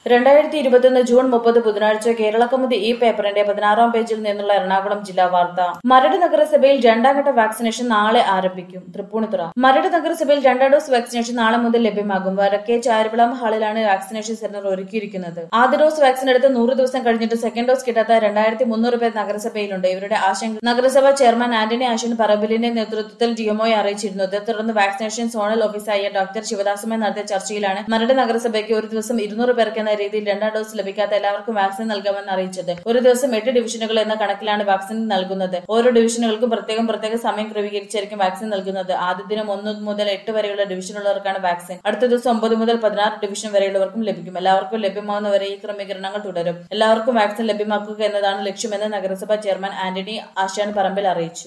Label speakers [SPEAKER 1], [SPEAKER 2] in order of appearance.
[SPEAKER 1] രണ്ടായിരത്തി ഇരുപത്തിയൊന്ന് ജൂൺ മുപ്പത് ബുധനാഴ്ച കേരള കൗമുദി ഈ പേപ്പറിന്റെ പതിനാറാം പേജിൽ നിന്നുള്ള എറണാകുളം ജില്ലാ വാർത്ത മരട് നഗരസഭയിൽ രണ്ടാം ഘട്ട വാക്സിനേഷൻ നാളെ ആരംഭിക്കും തൃപ്പൂണിത്തുറ മരട് നഗരസഭയിൽ രണ്ടാം ഡോസ് വാക്സിനേഷൻ നാളെ മുതൽ ലഭ്യമാകും വരക്കെ ചാരുവിളം ഹാളിലാണ് വാക്സിനേഷൻ സെന്റർ ഒരുക്കിയിരിക്കുന്നത് ആദ്യ ഡോസ് വാക്സിൻ എടുത്ത് നൂറ് ദിവസം കഴിഞ്ഞിട്ട് സെക്കൻഡ് ഡോസ് കിട്ടാത്ത രണ്ടായിരത്തി മുന്നൂറ് പേർ നഗരസഭയിലുണ്ട് ഇവരുടെ ആശങ്ക നഗരസഭാ ചെയർമാൻ ആന്റണി ആശൻ പറമ്പിലിന്റെ നേതൃത്വത്തിൽ ഡിഎംഒയെ അറിയിച്ചിരുന്നു ഇതേ തുടർന്ന് വാക്സിനേഷൻ സോണൽ ഓഫീസായ ഡോക്ടർ ശിവദാസുമായി നടത്തിയ ചർച്ചയിലാണ് മരട് നഗരസഭയ്ക്ക് ഒരു ദിവസം ഇരുന്നൂറ് പേർക്ക് എന്ന രീതിയിൽ രണ്ടാം ഡോസ് ലഭിക്കാത്ത എല്ലാവർക്കും വാക്സിൻ നൽകാമെന്ന് അറിയിച്ചത് ഒരു ദിവസം എട്ട് ഡിവിഷനുകൾ എന്ന കണക്കിലാണ് വാക്സിൻ നൽകുന്നത് ഓരോ ഡിവിഷനുകൾക്കും പ്രത്യേകം പ്രത്യേക സമയം ക്രമീകരിച്ചായിരിക്കും വാക്സിൻ നൽകുന്നത് ആദ്യ ദിനം ഒന്ന് മുതൽ എട്ട് വരെയുള്ള ഡിവിഷനുള്ളവർക്കാണ് വാക്സിൻ അടുത്ത ദിവസം ഒമ്പത് മുതൽ പതിനാറ് ഡിവിഷൻ വരെയുള്ളവർക്കും ലഭിക്കും എല്ലാവർക്കും ലഭ്യമാകുന്നവരെ ഈ ക്രമീകരണങ്ങൾ തുടരും എല്ലാവർക്കും വാക്സിൻ ലഭ്യമാക്കുക എന്നതാണ് ലക്ഷ്യമെന്ന് നഗരസഭാ ചെയർമാൻ ആന്റണി ആശാൻ പറമ്പിൽ അറിയിച്ചു